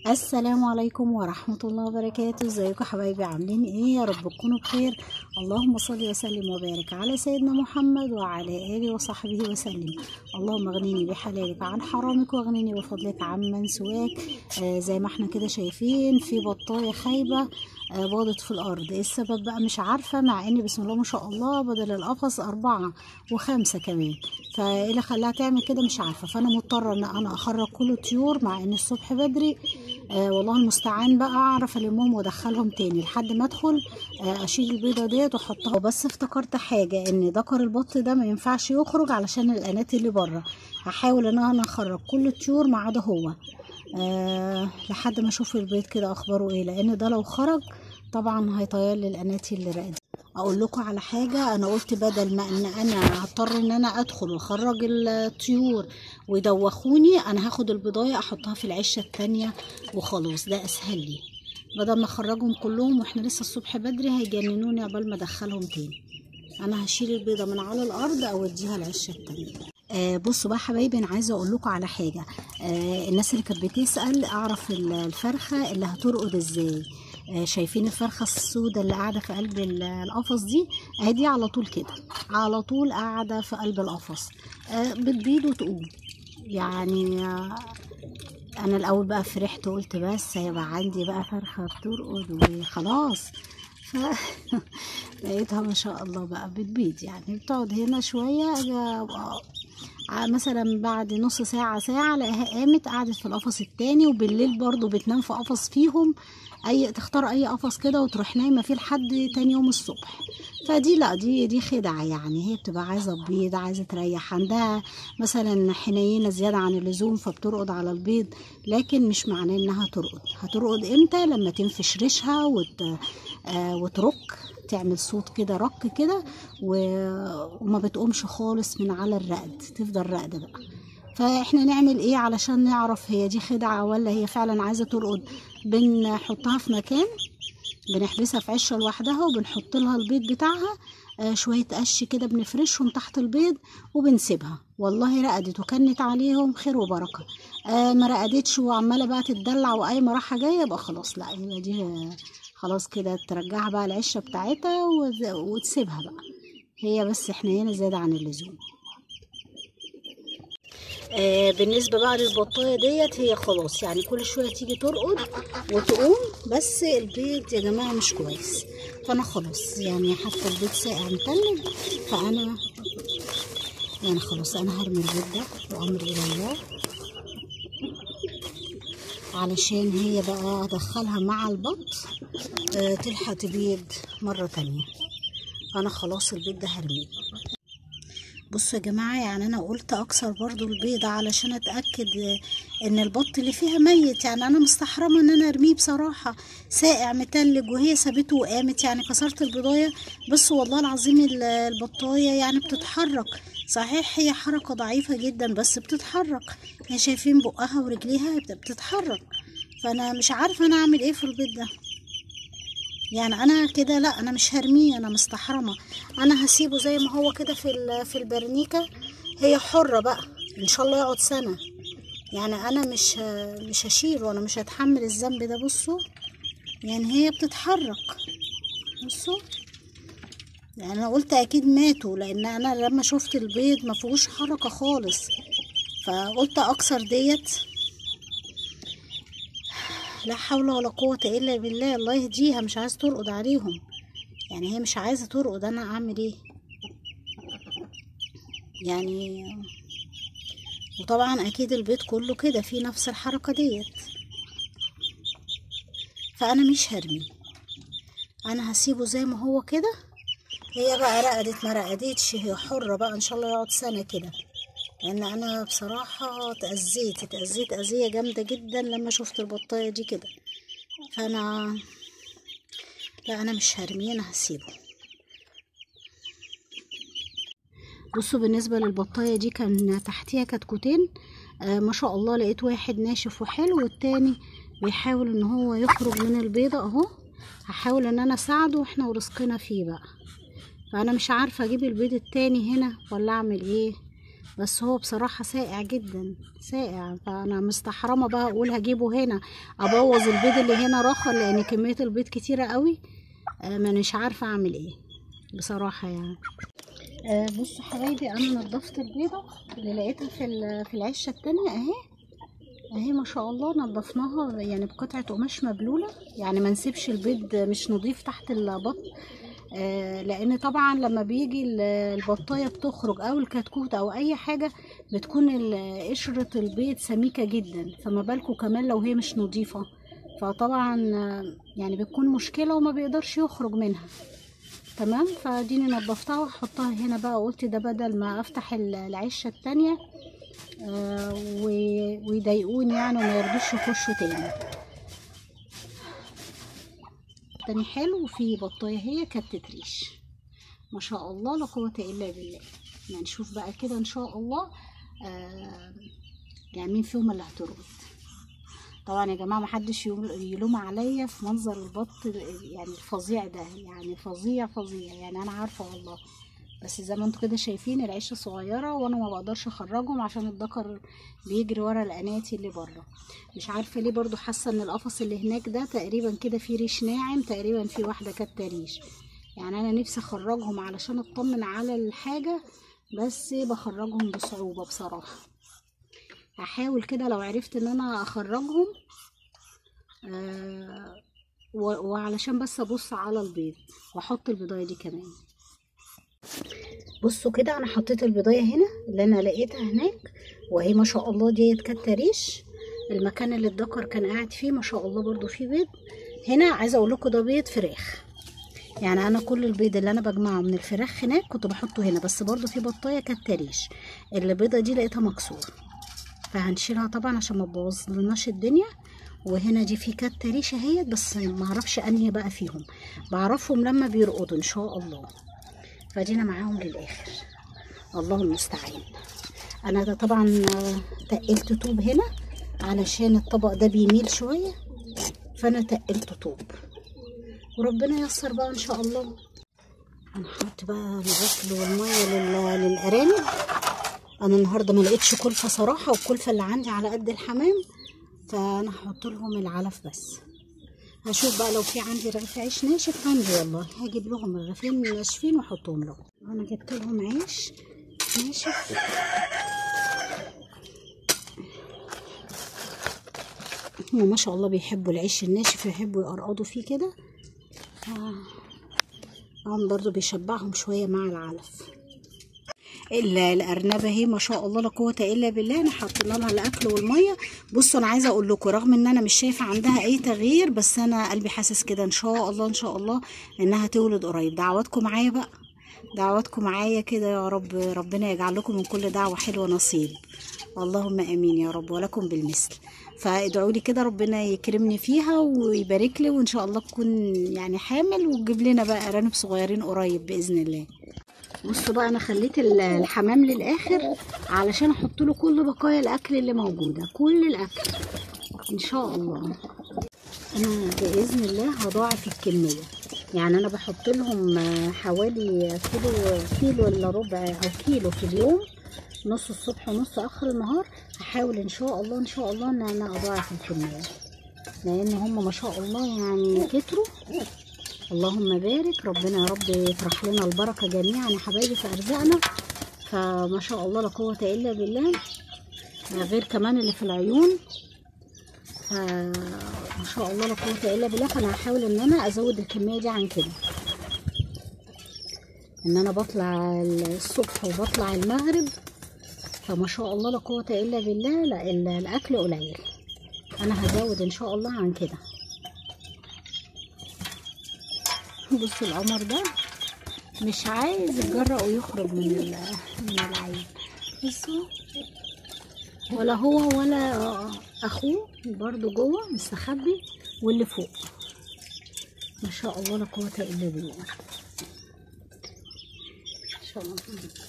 السلام عليكم ورحمة الله وبركاته ازيكم حبايبي عاملين ايه يا رب تكونوا بخير اللهم صل وسلم وبارك على سيدنا محمد وعلى آله وصحبه وسلم اللهم اغنيني بحلالك عن حرامك واغنيني بفضلك عمن سواك آه زي ما احنا كده شايفين في بطاية خايبة آه باضت في الارض ايه السبب بقى مش عارفة مع ان بسم الله ما شاء الله بدل القفص اربعة وخمسة كمان فايه اللي خلاها تعمل كده مش عارفة فانا مضطرة ان انا اخرج كل الطيور مع ان الصبح بدري آه والله المستعان بقى اعرف المهم وادخلهم تاني لحد ما ادخل آه اشيل البيضه ديت واحطها بس افتكرت حاجه ان ذكر البط ده ما ينفعش يخرج علشان الانات اللي بره هحاول ان انا اخرج كل الطيور ما عدا هو آه لحد ما اشوف البيض كده اخباره ايه لان ده لو خرج طبعا هيطير لي الانات اللي راقده اقول لكم على حاجه انا قلت بدل ما ان انا هضطر ان انا ادخل واخرج الطيور ويدوخوني انا هاخد البضايه احطها في العشه التانية وخلاص ده اسهل لي بدل ما اخرجهم كلهم واحنا لسه الصبح بدري هيجننوني عقبال ما ادخلهم تاني انا هشيل البيضه من على الارض اوديها العشه التانية آه بصوا بقى حبايبي انا عايزه اقول لكم على حاجه آه الناس اللي كانت بتسال اعرف الفرخه اللي هترقد ازاي آه شايفين الفرخه السوداء اللي قاعده في قلب القفص دي اهي على طول كده على طول قاعده في قلب القفص آه بتبيض وتقوم يعني آه انا الاول بقى فرحت وقلت بس هيبقى عندي بقى فرخه بترقد وخلاص ف لقيتها ما شاء الله بقى بتبيض يعني بتقعد هنا شويه مثلا بعد نص ساعة ساعة الاقيها قامت قعدت في القفص التاني وبالليل برضو بتنام في قفص فيهم اي تختار اي قفص كده وتروح نايمة فيه لحد تاني يوم الصبح فدي لا دي دي خدعة يعني هي بتبقى عايزة بيض عايزة تريح عندها مثلا حنينة زيادة عن اللزوم فبترقد على البيض لكن مش معناه انها ترقد هترقد امتى لما تنفش ريشها وت... آه وترك تعمل صوت كده رك كده و... وما بتقومش خالص من على الرقد تفضل راقده بقى فاحنا نعمل ايه علشان نعرف هي دي خدعه ولا هي فعلا عايزه ترقد بنحطها في مكان بنحبسها في عشه لوحدها وبنحط لها البيض بتاعها آه شويه قش كده بنفرشهم تحت البيض وبنسيبها والله رقدت وكنت عليهم خير وبركه آه ما رقدتش وعماله بقى تتدلع وقايمه رايحه جايه يبقى خلاص لا هي دي خلاص كده ترجعها بقى العشه بتاعتها وتسيبها بقى هي بس حنينه زياده عن اللزوم آه بالنسبه بقى للبطايه ديت هي خلاص يعني كل شويه تيجي ترقد وتقوم بس البيض يا جماعه مش كويس فانا خلاص يعني حتى البيض ساقع متلج فانا يعني خلاص انا هرمي البيض ده وامر الى الله علشان هي بقى ادخلها مع البط أه تلحق تبيض مرة تانية انا خلاص البيض ده هرميه بصوا يا جماعة يعني انا قلت اكسر برضو البيضة علشان اتأكد ان البط اللي فيها ميت يعني انا مستحرمة ان انا ارميه بصراحة ساقع متلج وهي سابته وقامت يعني كسرت البيضاية بس والله العظيم البطاية يعني بتتحرك صحيح هي حركة ضعيفة جدا بس بتتحرك هي شايفين بقها ورجليها بتتحرك فانا مش عارفة انا اعمل ايه في البيض ده يعني انا كده لا انا مش هرميه انا مستحرمة انا هسيبه زي ما هو كده في في البرنيكة هي حرة بقى ان شاء الله يقعد سنة يعني انا مش مش هشيله انا مش هتحمل الذنب ده بصوا يعني هي بتتحرك بصوا يعني انا قلت اكيد ماتوا لان انا لما شفت البيض ما فيهوش حركه خالص فقلت اكسر ديت لا حول ولا قوه الا بالله الله يهديها مش عايزه ترقد عليهم يعني هي مش عايزه ترقد انا اعمل ايه يعني وطبعا اكيد البيض كله كده فيه نفس الحركه ديت فانا مش هرمي انا هسيبه زي ما هو كده هي بقى رقدت ما رقدتش هي حرة بقى ان شاء الله يقعد سنة كده لان انا بصراحة تأذيت تأذيت أذية جامدة جدا لما شفت البطاية دي كده فانا لا انا مش هرميه انا هسيبه بصوا بالنسبة للبطاية دي كان تحتيها كتكوتين آه ما شاء الله لقيت واحد ناشف وحلو والتاني بيحاول ان هو يخرج من البيضة اهو هحاول ان انا اساعده واحنا ورزقنا فيه بقى فانا مش عارفه اجيب البيض التاني هنا ولا اعمل ايه بس هو بصراحة ساقع جدا ساقع فأنا مستحرمة بقى أقول هجيبه هنا أبوظ البيض اللي هنا راخر لأن كمية البيض كتيرة قوي آه، ما مش عارفة أعمل إيه بصراحة يعني آه، بصوا حبايبي أنا نضفت البيضة اللي لقيتها في ال- في العشة التانية أهي اهي ما شاء الله نضفناها يعني بقطعة قماش مبلولة يعني ما نسيبش البيض مش نضيف تحت البط آه لان طبعا لما بيجي ال- البطاية بتخرج او الكتكوت او اي حاجة بتكون ال- قشرة البيض سميكة جدا فما بالكم كمان لو هي مش نضيفة فطبعا آه، يعني بتكون مشكلة وما بيقدرش يخرج منها تمام فديني نضفتها وهحطها هنا بقى قلت ده بدل ما افتح ال- العشة التانية آه، و- ويضايقوني يعني وما يرضوش يخشوا تاني تاني حلو وفي بطاية هي كانت ريش ما شاء الله لا قوة إلا بالله يعني نشوف بقى كده إن شاء الله آه يعني مين فيهم اللي هترقد طبعا يا جماعة محدش يلوم يلوم عليا في منظر البط يعني الفظيع ده يعني فظيع فظيع يعني أنا عارفة والله بس زي ما انتوا كده شايفين العيشة صغيرة وانا ما بقدرش اخرجهم عشان الذكر بيجري ورا الاناتي اللي بره مش عارفة ليه برضو حاسة ان القفص اللي هناك ده تقريبا كده فيه ريش ناعم تقريبا في واحدة كانت ريش يعني انا نفسي اخرجهم علشان اطمن على الحاجة بس بخرجهم بصعوبة بصراحة هحاول كده لو عرفت ان انا اخرجهم آه و- وعلشان بس ابص على البيض واحط البيضايه دي كمان بصوا كده انا حطيت البيضايه هنا اللي انا لقيتها هناك وهي ما شاء الله ديت كانت ريش المكان اللي الدكر كان قاعد فيه ما شاء الله برضو فيه بيض هنا عايزه اقول لكم ده بيض فراخ يعني انا كل البيض اللي انا بجمعه من الفراخ هناك كنت بحطه هنا بس برضو في بطايه كانت ريش البيضه دي لقيتها مكسوره فهنشيلها طبعا عشان ما تبوظلناش الدنيا وهنا دي في كات ريشه اهيت بس ما اعرفش انهي بقى فيهم بعرفهم لما بيرقدوا ان شاء الله فدينا معاهم للاخر الله المستعان انا ده طبعا آه، تقلت طوب هنا علشان الطبق ده بيميل شويه فانا تقلت طوب وربنا ييسر بقى ان شاء الله هنحط بقى الاكل والميه لل- للارانب انا النهارده ما لقيتش كلفه صراحه والكلفه اللي عندي على قد الحمام فانا هحط لهم العلف بس هشوف بقى لو في عندي رغيف عيش ناشف عندي والله هجيب لهم رغيفين ناشفين واحطهم لهم انا جبت لهم عيش ناشف هم ما شاء الله بيحبوا العيش الناشف يحبوا يقرقضوا فيه كده آه. هم برضو بيشبعهم شوية مع العلف ال- الارنبه اهي ما شاء الله لا قوه الا بالله انا حاطين لها الاكل والميه بصوا انا عايزه اقول لكم رغم ان انا مش شايفه عندها اي تغيير بس انا قلبي حاسس كده ان شاء الله ان شاء الله انها تولد قريب دعواتكم معايا بقى دعواتكم معايا كده يا رب ربنا يجعل لكم من كل دعوه حلوه نصيب اللهم امين يا رب ولكم بالمثل فادعوا لي كده ربنا يكرمني فيها ويبارك لي وان شاء الله تكون يعني حامل وتجيب لنا بقى ارانب صغيرين قريب باذن الله بصوا بقى انا خليت ال- الحمام للاخر علشان احط له كل بقايا الاكل اللي موجوده كل الاكل ان شاء الله انا باذن الله هضاعف الكميه يعني انا بحط لهم آه، حوالي كيلو كيلو الا ربع او كيلو في اليوم نص الصبح ونص اخر النهار هحاول ان شاء الله ان شاء الله ان انا اضاعف الكميه لان هم ما شاء الله يعني كتروا اللهم بارك ربنا يا رب يفرح لنا البركة جميعا يا حبايبي في أرزاقنا فما شاء الله لا قوة إلا بالله غير كمان اللي في العيون فما شاء الله لا قوة إلا بالله فأنا هحاول إن أنا أزود الكمية دي عن كده إن أنا بطلع الصبح وبطلع المغرب فما شاء الله لا قوة إلا بالله لا ال- الأكل قليل أنا هزود إن شاء الله عن كده بصوا القمر ده مش عايز يتجرأ ويخرج من ال- من العين بصوا ولا هو ولا اخوه برضو جوه مستخبي واللي فوق ما شاء الله لا قوه الا بالله ان شاء الله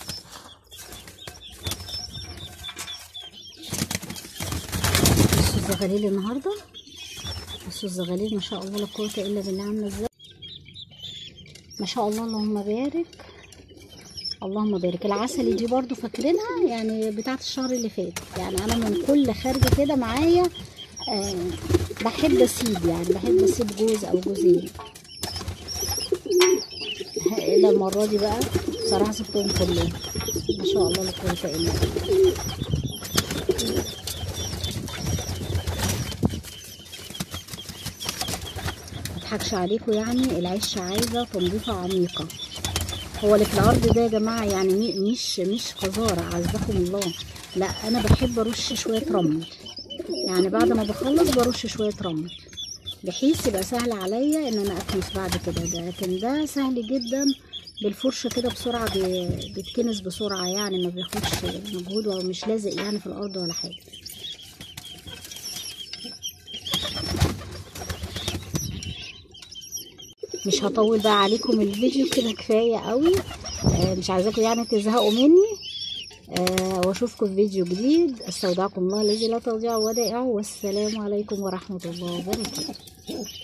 بصوا الزغاليل النهارده بصوا الزغاليل ما شاء الله لا قوه الا بالله عامله ازاي ما شاء الله اللهم بارك اللهم بارك العسلي دي برضو فاكرينها يعني بتاعت الشهر اللي فات يعني انا من كل خارجه كده معايا آه بحب اسيب يعني بحب اسيب جوز او جوزين الا المره دي بقى بصراحه سبتهم كلهم ما شاء الله لا قوه الا بالله مضحكش عليكم يعني العش عايزه تنظيفه عميقه هو اللي في الارض ده يا جماعه يعني مي- مش مش قذاره عزكم الله لا انا بحب ارش شويه رمل يعني بعد ما بخلص برش شويه رمل بحيث يبقى سهل عليا ان انا اكنس بعد كده ده لكن ده سهل جدا بالفرشه كده بسرعه بي- بيتكنس بسرعه يعني ما بياخدش مجهود ومش لازق يعني في الارض ولا حاجه مش هطول بقى عليكم الفيديو كده كفايه قوي آه، مش عايزاكم يعني تزهقوا مني آه، واشوفكم في فيديو جديد استودعكم الله الذي لا تضيع ودائعه والسلام عليكم ورحمه الله وبركاته